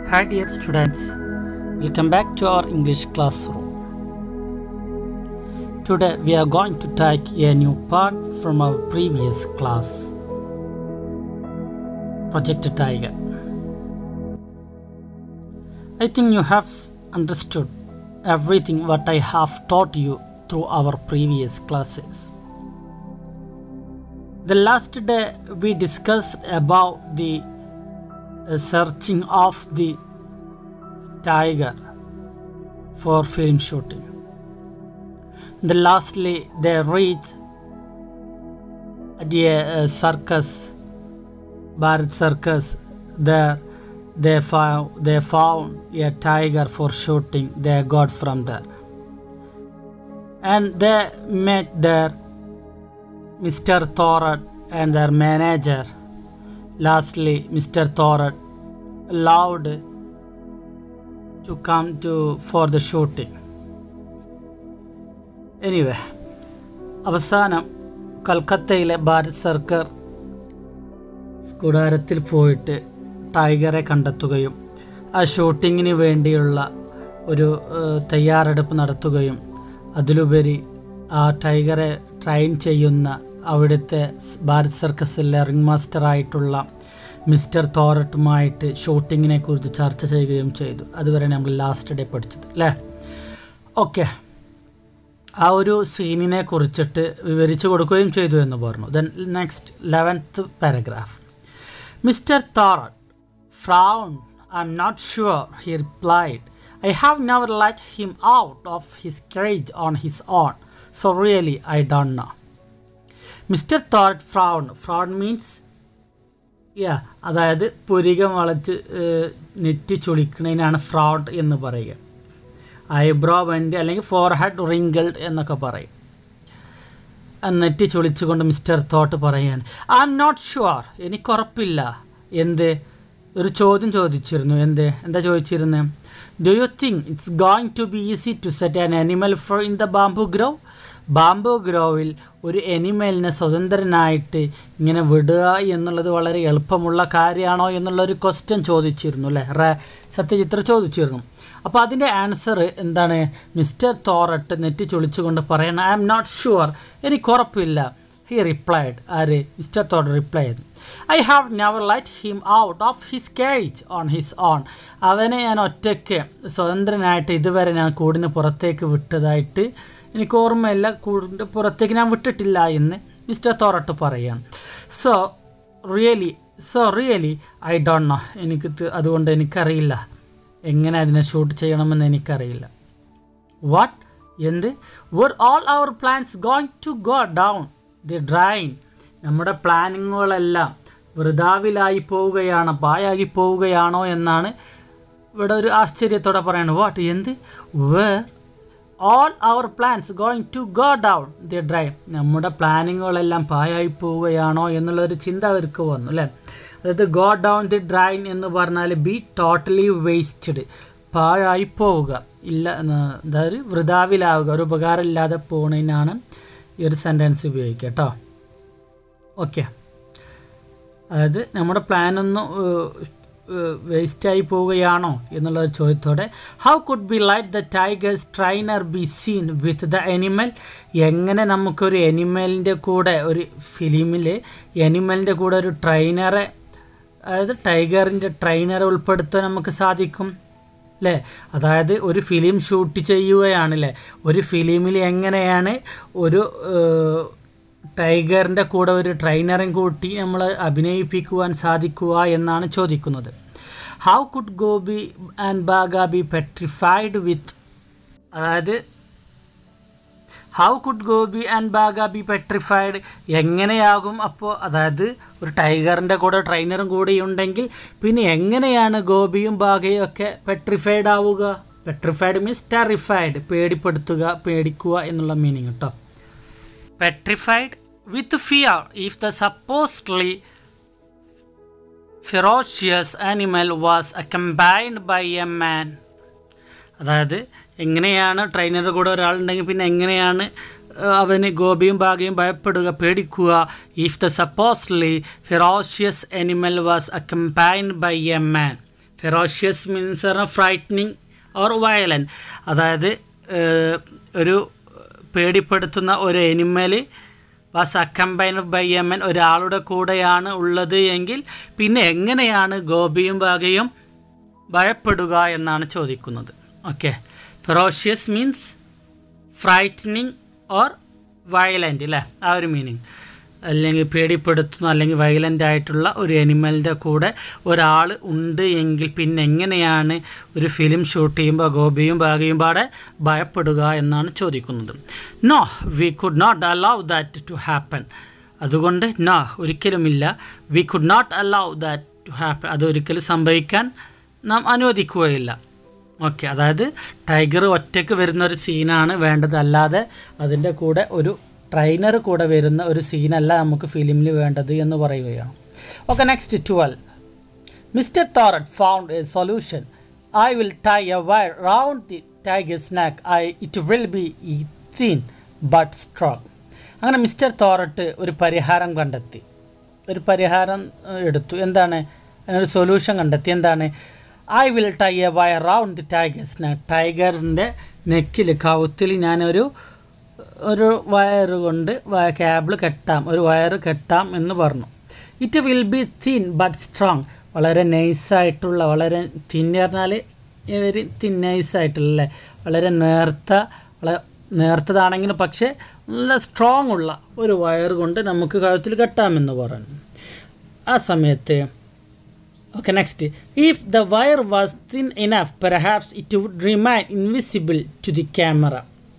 Hi dear students, welcome back to our English classroom. Today we are going to take a new part from our previous class. Project Tiger. I think you have s- understood everything what I have taught you through our previous classes. The last day we discussed about the uh, searching of the tiger for film shooting. The lastly, they reached at a uh, circus, Bharat Circus. There, they found they found a tiger for shooting. They got from there, and they met there Mr. Thorat and their manager. Lastly, Mr. Thorat allowed to come to for the shooting. Anyway അവസാനം കൽക്കത്തയിലെ ഭാരത് സർക്കാർ കൂടാരത്തിൽ പോയിട്ട് ടൈഗറെ കണ്ടെത്തുകയും ആ ഷൂട്ടിങ്ങിന് വേണ്ടിയുള്ള ഒരു ഏഹ്, തയ്യാറെടുപ്പ് നടത്തുകയും അതിലുപരി ആ ടൈഗറെ ട്രെയിൻ ചെയ്യുന്ന അവിടുത്തെ സ് ഭാരത് സർക്കസിലെ റിംഗ് മാസ്റ്ററായിട്ടുള്ള മിസ്റ്റർ തോറട്ടുമായിട്ട് ഷൂട്ടിങ്ങിനെ കുറിച്ച് ചർച്ച ചെയ്യുകയും ചെയ്തു അതുവരെ നമ്മൾ ലാസ്റ്റ് ഡേ പഠിച്ചത് അല്ലേ ഓക്കെ ആ ഒരു സീനിനെ കുറിച്ചിട്ട് വിവരിച്ചു കൊടുക്കുകയും ചെയ്തു എന്ന് പറഞ്ഞു then next eleventh paragraph Mister Thorat frown I am not sure he replied I have never let him out of his cage on his own so really I don't know Mister Thorat frown frown means യാ അതായത് പുരികം വളച്ച് ഏഹ്, നെറ്റി ചുളിക്കണതിനാണ് ഫ്രോഡ് എന്ന് പറയുക ഐബ്രോ വെൻ്റ് അല്ലെങ്കിൽ ഫോർഹെഡ് റിങ്കിൾഡ് എന്നൊക്കെ പറയും ആ നെറ്റി ചുളിച്ചുകൊണ്ട് മിസ്റ്റർ തോട്ട് പറയുകയാണ് ഐ എം നോട്ട് ഷുവർ എനിക്കുറപ്പില്ല എന്ത് ഒരു ചോദ്യം ചോദിച്ചിരുന്നു എന്ത് എന്താ ചോദിച്ചിരുന്നത് do you think it's going to be easy to set an animal for in the bamboo grow bamboo ഗ്രോവിൽ ഒരു എനിമലിനെ സ്വതന്ത്രനായിട്ട് ഇങ്ങനെ വിടുക എന്നുള്ളത് വളരെ എളുപ്പമുള്ള കാര്യമാണോ എന്നുള്ള ഒരു ക്വസ്റ്റ്യൻ ചോദിച്ചിരുന്നു അല്ലേ റേ സത്യചിത്ര ചോദിച്ചിരുന്നു അപ്പോൾ അതിൻ്റെ ആൻസർ എന്താണ് മിസ്റ്റർ തോറട്ട് നെറ്റി ചൊളിച്ചുകൊണ്ട് പറയണം ഐ എം നോട്ട് ഷുവർ എനിക്ക് ഉറപ്പില്ല ഹി റിപ്ലൈഡ് ആര് മിസ്റ്റർ തോറട്ട് റിപ്ലൈ ചെയ്തു I have never light him out of his cage on his own അവനെ ഞാൻ ഒറ്റയ്ക്ക് സ്വതന്ത്രനായിട്ട് ഇതുവരെ ഞാൻ കൂടിന് പുറത്തേക്ക് വിട്ടതായിട്ട് എനിക്ക് ഓർമ്മയില്ല കൂടിൻ്റെ പുറത്തേക്ക് ഞാൻ വിട്ടിട്ടില്ല എന്ന് മിസ്റ്റർ തോറട്ട് പറയുകയാണ് so really so really I don't know എനിക്ക് ത്- അതുകൊണ്ട് എനിക്കറിയില്ല എങ്ങനെ അതിനെ ഷൂട്ട് ചെയ്യണമെന്ന് എനിക്കറിയില്ല വാട്ട് എന്ത് were all our plans going to go down the drain നമ്മുടെ പ്ലാനിങ്ങുകളെല്ലാം വൃതാവിലായി പോവുകയാണ് പായാകി പോവുകയാണോ എന്നാണ് ഇവിടെ ഒരു ആശ്ചര്യത്തോടെ പറയുന്നത് വാട്ട് എന്ത് were all our plans going to go down the drive നമ്മുടെ പ്ലാനിങ്ങുകളെല്ലാം പായായി പോവുകയാണോ എന്നുള്ളൊരു ചിന്ത അവർക്ക് വന്നു അല്ലേ അതായത് ഗോ ഡൗൺ ദി ഡ്രൈൻ എന്ന് പറഞ്ഞാൽ ബി ടോട്ടലി വേസ്റ്റഡ് പാഴായി പോവുക ഇല്ല എന്ന് അതായത് വൃതാവിലാവുക ഒരു ഉപകാരമില്ലാതെ പോകുന്നതിനാണ് ഈ ഒരു സെൻറ്റൻസ് ഉപയോഗിക്കുക കേട്ടോ ഓക്കെ അതായത് നമ്മുടെ പ്ലാനൊന്നും വേസ്റ്റായി പോവുകയാണോ എന്നുള്ള ഒരു ചോദ്യത്തോടെ how could be light the tiger's trainer be seen with the animal എങ്ങനെ നമുക്കൊരു എനിമലിൻ്റെ കൂടെ ഒരു ഫിലിമിൽ എനിമലിൻ്റെ കൂടെ ഒരു ട്രെയിനറെ അതായത് ടൈഗറിൻ്റെ ട്രെയിനറെ ഉൾപ്പെടുത്താൻ നമുക്ക് സാധിക്കും അല്ലേ അതായത് ഒരു ഫിലിം ഷൂട്ട് ചെയ്യുകയാണല്ലേ ഒരു ഫിലിമിൽ എങ്ങനെയാണ് ഒരു ഏഹ്, ടൈഗറിൻ്റെ കൂടെ ഒരു ട്രെയിനറും കൂട്ടി നമ്മൾ അഭിനയിപ്പിക്കുവാൻ സാധിക്കുക എന്നാണ് ചോദിക്കുന്നത് how could Gopi and Bagha be petrified with അതായത് how could Gopi and Bagha be petrified എങ്ങനെയാകും അപ്പോൾ അതായത് ഒരു ടൈഗറിൻ്റെ കൂടെ ട്രെയിനറും കൂടി ഉണ്ടെങ്കിൽ പിന്നെ എങ്ങനെയാണ് ഗോപിയും ബാഗയും ഒക്കെ പെട്രിഫൈഡ് ആവുക പെട്രിഫൈഡ് മീൻസ് ടെറിഫൈഡ് പേടിപ്പെടുത്തുക പേടിക്കുക എന്നുള്ള മീനിങ് കേട്ടോ petrified with fear if the supposedly ferocious animal was accompanied by a man അതായത് എങ്ങനെയാണ് ട്രെയിനറുടെ കൂടെ ഒരാളുണ്ടെങ്കിൽ പിന്നെ എങ്ങനെയാണ് ഏഹ്, അവന് ഗോപിയും ഭാഗ്യയും ഭയപ്പെടുക പേടിക്കുക if the supposedly ferocious animal was accompanied by a man ferocious means frightening or violent അതായത് ഏഹ്, ഒരു പേടിപ്പെടുത്തുന്ന ഒരു animal was accompanied by a man ഒരാളുടെ കൂടെയാണ് ഉള്ളത് എങ്കിൽ പിന്നെ എങ്ങനെയാണ് ഗോപിയും ബാഗയും ഭയപ്പെടുക എന്നാണ് ചോദിക്കുന്നത് okay ferocious means frightening or violent അല്ലേ ആ ഒരു മീനിങ് അല്ലെങ്കിൽ പേടിപ്പെടുത്തുന്ന അല്ലെങ്കിൽ വയലൻ്റ് ആയിട്ടുള്ള ഒരു എനിമലിൻ്റെ കൂടെ ഒരാൾ ഉണ്ട് എങ്കിൽ പിന്നെ എങ്ങനെയാണ് ഒരു ഫിലിം ഷൂട്ട് ചെയ്യുമ്പോൾ ഗോപിയും ബാഗയും പാടെ ഭയപ്പെടുക എന്നാണ് ചോദിക്കുന്നത് no we could not allow that to happen അതുകൊണ്ട് നോ ഒരിക്കലുമില്ല we could not allow that to happen അത് ഒരിക്കലും സംഭവിക്കാൻ നാം അനുവദിക്കുകയില്ല ഓക്കെ അതായത് ടൈഗർ ഒറ്റയ്ക്ക് വരുന്ന ഒരു സീനാണ് വേണ്ടത് അല്ലാതെ അതിൻ്റെ കൂടെ ഒരു ട്രെയിനർ കൂടെ വരുന്ന ഒരു സീനല്ല നമുക്ക് ഫിലിമിൽ വേണ്ടത് എന്ന് പറയുകയാണ് okay next twelve Mister Thorat found a solution I will tie a wire round the tiger snack I it will be ഈ തീൻ ബട്ട് സ്ട്രോങ് അങ്ങനെ മിസ്റ്റർ തോറട്ട് ഒരു പരിഹാരം കണ്ടെത്തി ഒരു പരിഹാരം ഏഹ്, എടുത്തു എന്താണ് ഒരു സൊല്യൂഷൻ കണ്ടെത്തി എന്താണ് I will tie a wire round the tiger snack ടൈഗറിൻ്റെ നെക്കിൽ കവുത്തിൽ ഞാനൊരു ഒരു വയർ കൊണ്ട് കേബിൾ കെട്ടാം ഒരു വയർ കെട്ടാം എന്ന് പറഞ്ഞു it will be thin but strong വളരെ നൈസായിട്ടുള്ള വളരെ തിൻ പറഞ്ഞാൽ വെരി തിൻ നൈസായിട്ടുള്ള അല്ലേ വളരെ നേർത്ത വളരെ നേർത്തതാണെങ്കിലും പക്ഷേ നല്ല സ്ട്രോങ് ഉള്ള ഒരു വയർ കൊണ്ട് നമുക്ക് കഴുത്തിൽ കെട്ടാമെന്ന് പറഞ്ഞു ആ സമയത്ത് okay next if the wire was thin enough perhaps it would remain invisible to the camera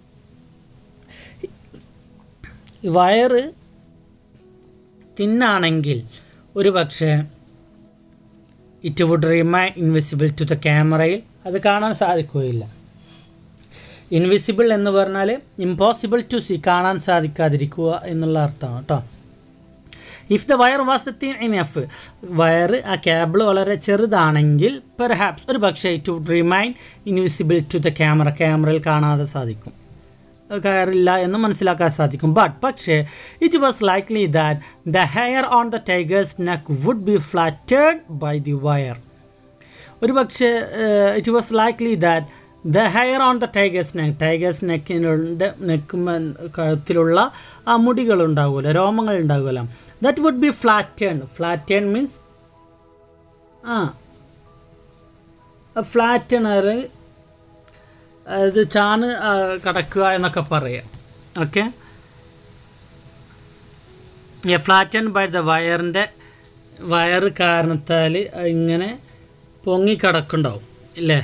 wire തിന്നാണെങ്കിൽ ഒരു പക്ഷേ it would remain invisible to the ക്യാമറയിൽ അത് കാണാൻ സാധിക്കുകയില്ല ഇൻവിസിബിൾ എന്ന് പറഞ്ഞാൽ ഇമ്പോസിബിൾ ടു സി കാണാൻ സാധിക്കാതിരിക്കുക എന്നുള്ള അർത്ഥമാണ് കേട്ടോ if the wire was the thin enough wire ആ കേബിൾ വളരെ ചെറുതാണെങ്കിൽ പെർഹാപ്സ് ഒരു പക്ഷേ it would remain invisible to the camera ക്യാമറയിൽ കാണാതെ സാധിക്കും കയറില്ല എന്ന് മനസ്സിലാക്കാൻ സാധിക്കും ബട്ട് പക്ഷേ it was likely that the hair on the tiger's neck would be flattened by the wire ഒരു പക്ഷേ it was likely that the hair on the tiger's neck tiger's നെക്കിനുണ്ട് നെക്ക് കഴുത്തിലുള്ള ആ മുടികൾ ഉണ്ടാകുമല്ലോ രോമങ്ങൾ ഉണ്ടാകുമല്ലോ that would be flatten flatten means ആ ഫ്ലാറ്റണർ അത് ചാണ് ആ, കടക്കുക എന്നൊക്കെ പറയാം ഓക്കെ ഫ്ലാറ്റൺ ബൈ ദ വയറിൻ്റെ വയർ കാരണത്താൽ ഇങ്ങനെ പൊങ്ങി കിടക്കുന്നുണ്ടാവും ഇല്ലേ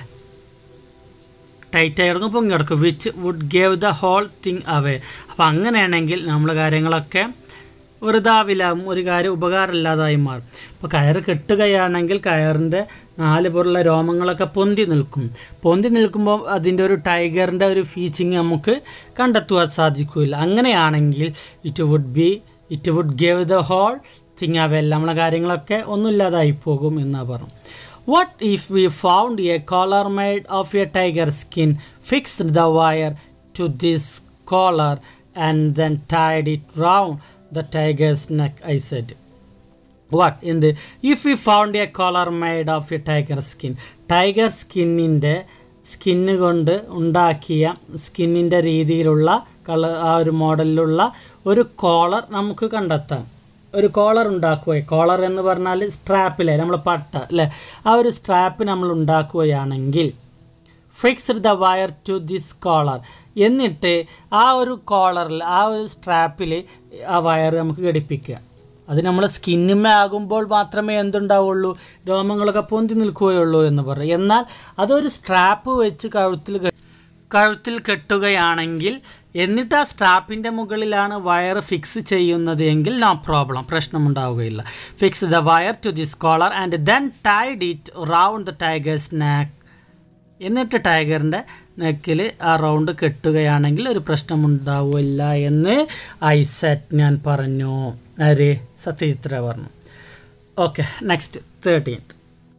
ടൈറ്റ് ആയിരുന്നു പൊങ്ങി കിടക്കും which would gave the whole thing away അപ്പോൾ അങ്ങനെയാണെങ്കിൽ നമ്മൾ കാര്യങ്ങളൊക്കെ വെറുതാവിലാവും ഒരു കാര്യം ഉപകാരമില്ലാതായി മാറും ഇപ്പോൾ കയറ് കെട്ടുകയാണെങ്കിൽ കയറിൻ്റെ നാല് പുറമുള്ള രോമങ്ങളൊക്കെ പൊന്തി നിൽക്കും പൊന്തി നിൽക്കുമ്പോൾ അതിൻ്റെ ഒരു ടൈഗറിൻ്റെ ഒരു ഫീച്ചിങ് നമുക്ക് കണ്ടെത്തുവാൻ സാധിക്കില്ല അങ്ങനെയാണെങ്കിൽ it would be it would gave the whole thing away നമ്മളെ കാര്യങ്ങളൊക്കെ ഒന്നുമില്ലാതായി പോകും എന്നാണ് പറഞ്ഞു What if we found a collar made of a tiger skin, fixed the wire to this collar, and then tied it round the tiger's neck? I said. What in the if we found a collar made of a tiger skin, tiger സ്കിന്നിൻ്റെ skin കൊണ്ട് ഉണ്ടാക്കിയ സ്കിന്നിൻ്റെ രീതിയിലുള്ള colour ആ ഒരു മോഡലിലുള്ള ഒരു collar നമുക്ക് കണ്ടെത്താം ഒരു കോളർ ഉണ്ടാക്കുക കോളർ എന്ന് പറഞ്ഞാൽ സ്ട്രാപ്പിലെ നമ്മൾ പട്ട അല്ലേ ആ ഒരു സ്ട്രാപ്പ് നമ്മൾ ഉണ്ടാക്കുകയാണെങ്കിൽ fixed the wire to this collar എന്നിട്ട് ആ ഒരു കോളറിൽ ആ ഒരു സ്ട്രാപ്പിൽ ആ വയർ നമുക്ക് ഘടിപ്പിക്കുക അത് നമ്മൾ സ്കിന്നിമേ ആകുമ്പോൾ മാത്രമേ എന്തുണ്ടാവുള്ളൂ രോമങ്ങളൊക്കെ പൊന്തി നിൽക്കുകയുള്ളൂ എന്ന് പറയും എന്നാൽ അതൊരു സ്ട്രാപ്പ് വെച്ച് കഴുത്തിൽ കെ- കഴുത്തിൽ കെട്ടുകയാണെങ്കിൽ എന്നിട്ട് ആ സ്ട്രാപ്പിൻ്റെ മുകളിലാണ് വയർ ഫിക്സ് ചെയ്യുന്നത് എങ്കിൽ നോ പ്രോബ്ലം പ്രശ്നമുണ്ടാവുകയില്ല fix the wire to this collar and then tied it round the tiger's നാക്ക് എന്നിട്ട് ടൈഗറിൻ്റെ നെക്കിൽ ആ റൗണ്ട് കെട്ടുകയാണെങ്കിൽ ഒരു പ്രശ്നമുണ്ടാവില്ല എന്ന് ഐസെറ്റ് ഞാൻ പറഞ്ഞു ആര് സത്യജിത്ര പറഞ്ഞു okay next thirteenth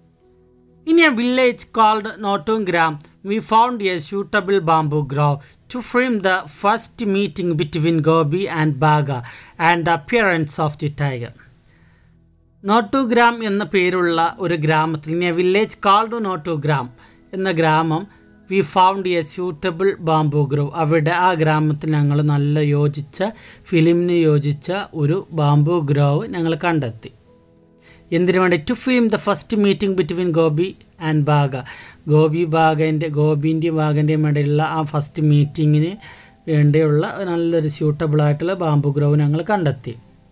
In a village called Notungram, we found a suitable bamboo grove to frame the first meeting between Gobi and Baga and the appearance of the tiger. Notungram എന്ന പേരുള്ള ഒരു ഗ്രാമത്തിൽ in a village called Notungram എന്ന ഗ്രാമം we found a suitable bamboo groove അവിടെ ആ ഗ്രാമത്തിൽ ഞങ്ങൾ നല്ല യോജിച്ച ഫിലിമിന് യോജിച്ച ഒരു ബാംബു ഗ്രോവ് ഞങ്ങൾ കണ്ടെത്തി എന്തിനു വേണ്ടി to film the first meeting between Gopi and Bagha Gopi ബാഗൻ്റെ ഗോപിൻ്റെയും ബാഗൻ്റെയും ഇടയിലുള്ള ആ ഫസ്റ്റ് മീറ്റിങ്ങിന് വേണ്ടിയുള്ള നല്ലൊരു സ്യൂട്ടബിൾ ആയിട്ടുള്ള ബാംബു ഗ്രോവ് ഞങ്ങൾ കണ്ടെത്തി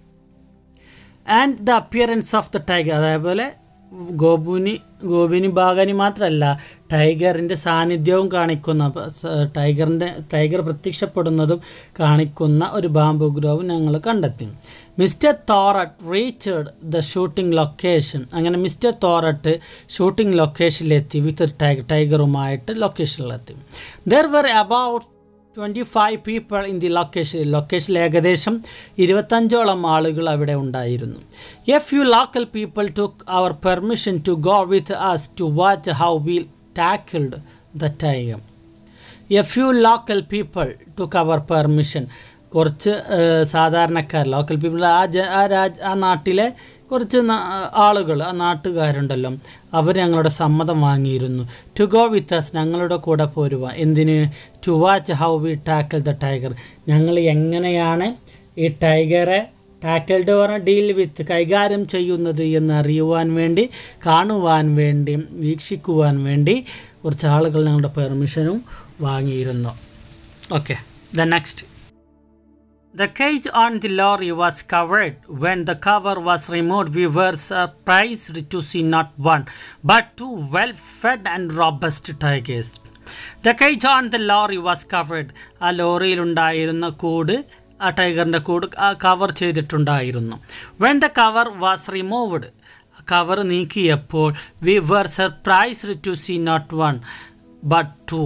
and the appearance of the tiger അതേപോലെ ഗോപുനി ഗോപിനി ബാഗനി മാത്രമല്ല ടൈഗറിൻ്റെ സാന്നിധ്യവും കാണിക്കുന്ന അപ്പൊ സ- ടൈഗറിൻ്റെ ടൈഗർ പ്രത്യക്ഷപ്പെടുന്നതും കാണിക്കുന്ന ഒരു ബാംബു ഗ്രോവ് ഞങ്ങൾ കണ്ടെത്തി Mister Thorat reached the shooting location അങ്ങനെ മിസ്റ്റർ തോറട്ട് ഷൂട്ടിംഗ് ലൊക്കേഷനിലെത്തി വിത്ത് ടൈഗർ ടൈഗറുമായിട്ട് ലൊക്കേഷനിലെത്തി there were about twenty five people in the location ലൊക്കേഷനിൽ ഏകദേശം ഇരുപത്തഞ്ചോളം ആളുകൾ അവിടെ ഉണ്ടായിരുന്നു a few local people took our permission to go with us to watch how we tackled the time a few local people took our permission കുറച്ച് ഏഹ്, സാധാരണക്കാർ local people ആ ജ ആ രാജ് ആ നാട്ടിലെ കുറച്ച് ആളുകൾ ആ നാട്ടുകാരുണ്ടല്ലോ അവർ ഞങ്ങളുടെ സമ്മതം വാങ്ങിയിരുന്നു ടു ഗോ വിത്ത് അസ് ഞങ്ങളുടെ കൂടെ പോരുക എന്തിന് to watch how we tackle the tiger ഞങ്ങൾ എങ്ങനെയാണ് ഈ ടൈഗറെ ടാക്കിൾഡ് പറഞ്ഞ ഡീൽ വിത്ത് കൈകാര്യം ചെയ്യുന്നത് എന്ന് അറിയുവാൻ വേണ്ടി കാണുവാൻ വേണ്ടി വീക്ഷിക്കുവാൻ വേണ്ടി കുറച്ച് ആളുകൾ ഞങ്ങളുടെ പെർമിഷനും വാങ്ങിയിരുന്നു okay the next The cage on the lorry was covered. When the cover was removed, we were surprised to see not one, but two well fed and robust tigers. The cage on the lorry was covered. ആ ലോറിയിലുണ്ടായിരുന്ന കൂട് ആ ടൈഗറിൻ്റെ കൂട് cover ചെയ്തിട്ടുണ്ടായിരുന്നു when the cover was removed cover നീക്കിയപ്പോൾ we were surprised to see not one but two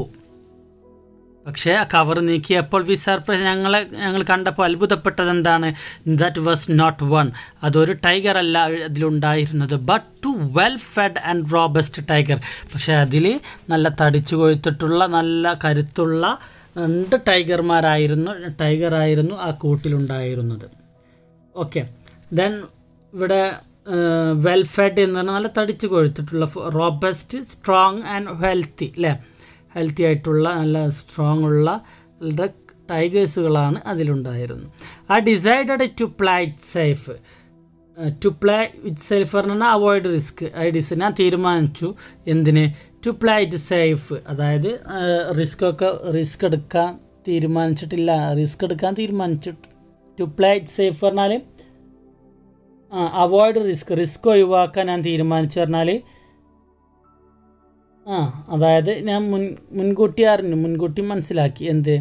പക്ഷേ ആ cover നീക്കിയപ്പോൾ V surprise ഞങ്ങളെ ഞങ്ങൾ കണ്ടപ്പോൾ അത്ഭുതപ്പെട്ടത് എന്താണ് ദാറ്റ് വാസ് നോട്ട് വൺ അതൊരു ടൈഗർ അല്ല അതിലുണ്ടായിരുന്നത് but two well fed and robust tiger പക്ഷേ അതിൽ നല്ല തടിച്ചു കൊഴുത്തിട്ടുള്ള നല്ല കരുത്തുള്ള രണ്ട് ടൈഗർമാരായിരുന്നു ടൈഗറായിരുന്നു ആ കൂട്ടിലുണ്ടായിരുന്നത് ഓക്കെ ദെൻ ഇവിടെ വെൽ ഫെഡ് എന്ന് പറഞ്ഞാൽ നല്ല തടിച്ചു കൊഴുത്തിട്ടുള്ള റോബസ്റ്റ് സ്ട്രോങ് ആൻഡ് ഹെൽത്തി അല്ലേ ഹെൽത്തി ആയിട്ടുള്ള നല്ല സ്ട്രോങ് ഉള്ള നല്ല ടൈഗേഴ്സുകളാണ് അതിലുണ്ടായിരുന്നത് ആ decided to play it safe to play it safe പറഞ്ഞാൽ അവോയ്ഡ് റിസ്ക് ഐ ഡിസ് ഞാൻ തീരുമാനിച്ചു എന്തിന് ടു പ്ലേ ഇറ്റ് സേഫ് അതായത് റിസ്ക് ഒക്കെ റിസ്ക് എടുക്കാൻ തീരുമാനിച്ചിട്ടില്ല റിസ്ക് എടുക്കാൻ തീരുമാനിച്ചു ടു പ്ലേ ഇറ്റ് സേഫ് പറഞ്ഞാൽ ആ അവോയ്ഡ് റിസ്ക് റിസ്ക് ഒഴിവാക്കാൻ ഞാൻ തീരുമാനിച്ചു പറഞ്ഞാൽ ആ അതായത് ഞാൻ മുൻ മുൻകൂട്ടി അറിഞ്ഞു മുൻകൂട്ടി മനസ്സിലാക്കി എന്ത്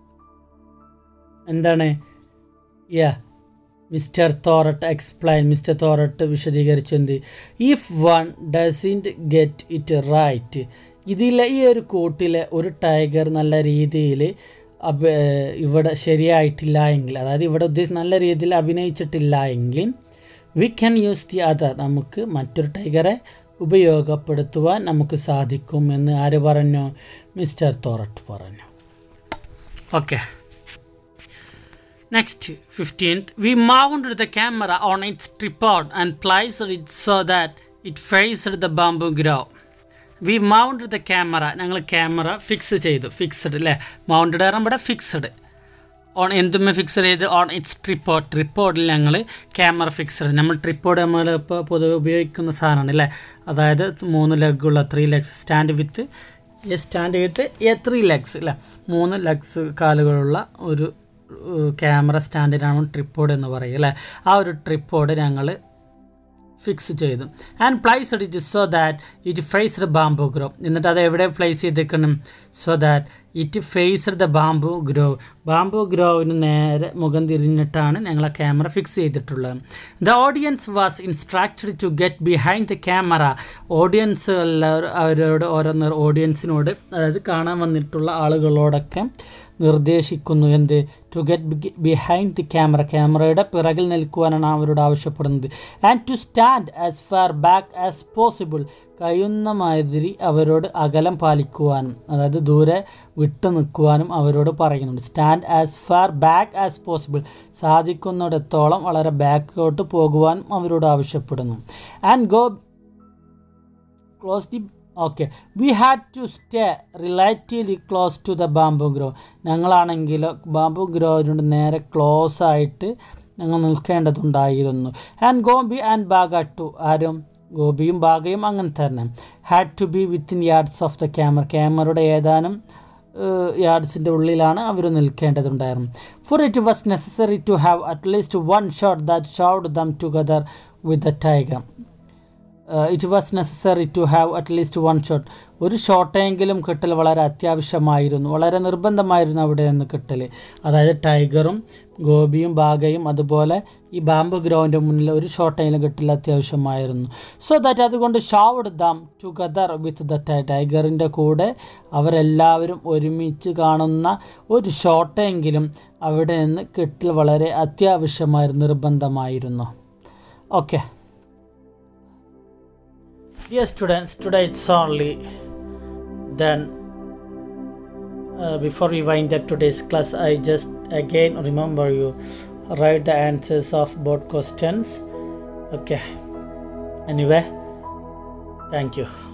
എന്താണ് യാ Mister Thorat explain Mister Thorat വിശദീകരിച്ചു എന്ത് if one doesn't get it right ഇതിലെ ഈ ഒരു കൂട്ടിലെ ഒരു ടൈഗർ നല്ല രീതിയിൽ അഭ ഇവിടെ ശരിയായിട്ടില്ല എങ്കിൽ അതായത് ഇവിടെ ഉദ്ദേശിച്ച് നല്ല രീതിയിൽ അഭിനയിച്ചിട്ടില്ല എങ്കിൽ we can use the other നമുക്ക് മറ്റൊരു ടൈഗറെ ഉപയോഗപ്പെടുത്തുവാൻ നമുക്ക് സാധിക്കും എന്ന് ആര് പറഞ്ഞു മിസ്റ്റർ തോറട്ട് പറഞ്ഞു okay next fifteenth we mount the camera on its tripod and placed it so that it faced the bamboo grove we mount the camera ഞങ്ങൾ ക്യാമറ ഫിക്സ് ചെയ്തു ഫിക്സ്ഡ് അല്ലേ മൗണ്ടഡ് കാരണം ഇവിടെ ഫിക്സ്ഡ് ഓൺ എന്തുമേ fix ചെയ്ത് on its tripod ട്രിപ്പോഡിൽ ഞങ്ങൾ camera fixed നമ്മൾ ട്രിപ്പോഡ് നമ്മൾ ഇപ്പോൾ പൊതുവെ ഉപയോഗിക്കുന്ന സാധനമാണ് അല്ലേ അതായത് മൂന്ന് ലെഗുള്ള three legs stand with a stand with a three legs അല്ലേ മൂന്ന് ലെഗ്സ് കാലുകളുള്ള ഒരു ക്യാമറ സ്റ്റാൻഡിനാണ് ട്രിപ്പോഡ് എന്ന് പറയുക അല്ലേ ആ ഒരു ട്രിപ്പോഡ് ഞങ്ങൾ ഫിക്സ് ചെയ്തു and place it so that it faced bamboo grove എന്നിട്ട് അത് എവിടെ പ്ലേസ് ചെയ്തേക്കണം so that it faced the bamboo grow bamboo ഗ്രോവിന് നേരെ മുഖം തിരിഞ്ഞിട്ടാണ് ഞങ്ങൾ ആ ക്യാമറ ഫിക്സ് ചെയ്തിട്ടുള്ളത് the audience was instructed to get behind the camera audience എല്ലാവരും അവരോട് ഓരോന്ന് ഓഡിയൻസിനോട് അതായത് കാണാൻ വന്നിട്ടുള്ള ആളുകളോടൊക്കെ നിർദ്ദേശിക്കുന്നു എന്ത് to get behind the camera ക്യാമറയുടെ പിറകിൽ നിൽക്കുവാനാണ് അവരോട് ആവശ്യപ്പെടുന്നത് and to stand as far back as possible കഴിയുന്ന മാതിരി അവരോട് അകലം പാലിക്കുവാനും അതായത് ദൂരെ വിട്ടു നിൽക്കുവാനും അവരോട് പറയുന്നുണ്ട് stand as far back as possible സാധിക്കുന്നിടത്തോളം വളരെ ബാക്കോട്ട് പോകുവാനും അവരോട് ആവശ്യപ്പെടുന്നു and go close the okay we had to stay relatively close to the bamboo grove ഞങ്ങളാണെങ്കിൽ ബാംബു ഗ്രോവിനോട് നേരെ ക്ലോസ് ആയിട്ട് ഞങ്ങൾ നിൽക്കേണ്ടതുണ്ടായിരുന്നു and Gopi and Bagha too ആരും ഗോപിയും ബാഗയും അങ്ങനെ തന്നെ had to be within yards of the camera ക്യാമറയുടെ ഏതാനും യാർഡ്സിൻ്റെ ഉള്ളിലാണ് അവർ നിൽക്കേണ്ടതുണ്ടായിരുന്നു for it was necessary to have at least one shot that showed them together with the tiger it was necessary to have at least one shot ഒരു ഷോട്ടെങ്കിലും കിട്ടൽ വളരെ അത്യാവശ്യമായിരുന്നു വളരെ നിർബന്ധമായിരുന്നു അവിടെ നിന്ന് കിട്ടൽ അതായത് ടൈഗറും ഗോപിയും ബാഗയും അതുപോലെ ഈ ബാമ്പു ഗ്രോവിൻ്റെ മുന്നിൽ ഒരു ഷോട്ടെങ്കിലും കിട്ടൽ അത്യാവശ്യമായിരുന്നു സോ ദാറ്റ് അതുകൊണ്ട് showed them together with the ടൈഗറിൻ്റെ കൂടെ അവരെല്ലാവരും ഒരുമിച്ച് കാണുന്ന ഒരു ഷോട്ടെങ്കിലും അവിടെ നിന്ന് കിട്ടൽ വളരെ അത്യാവശ്യമായിരുന്നു നിർബന്ധമായിരുന്നു okay Dear students, today it's only then. Uh, before we wind up today's class, I just again remember you write the answers of both questions. Okay. Anyway, thank you.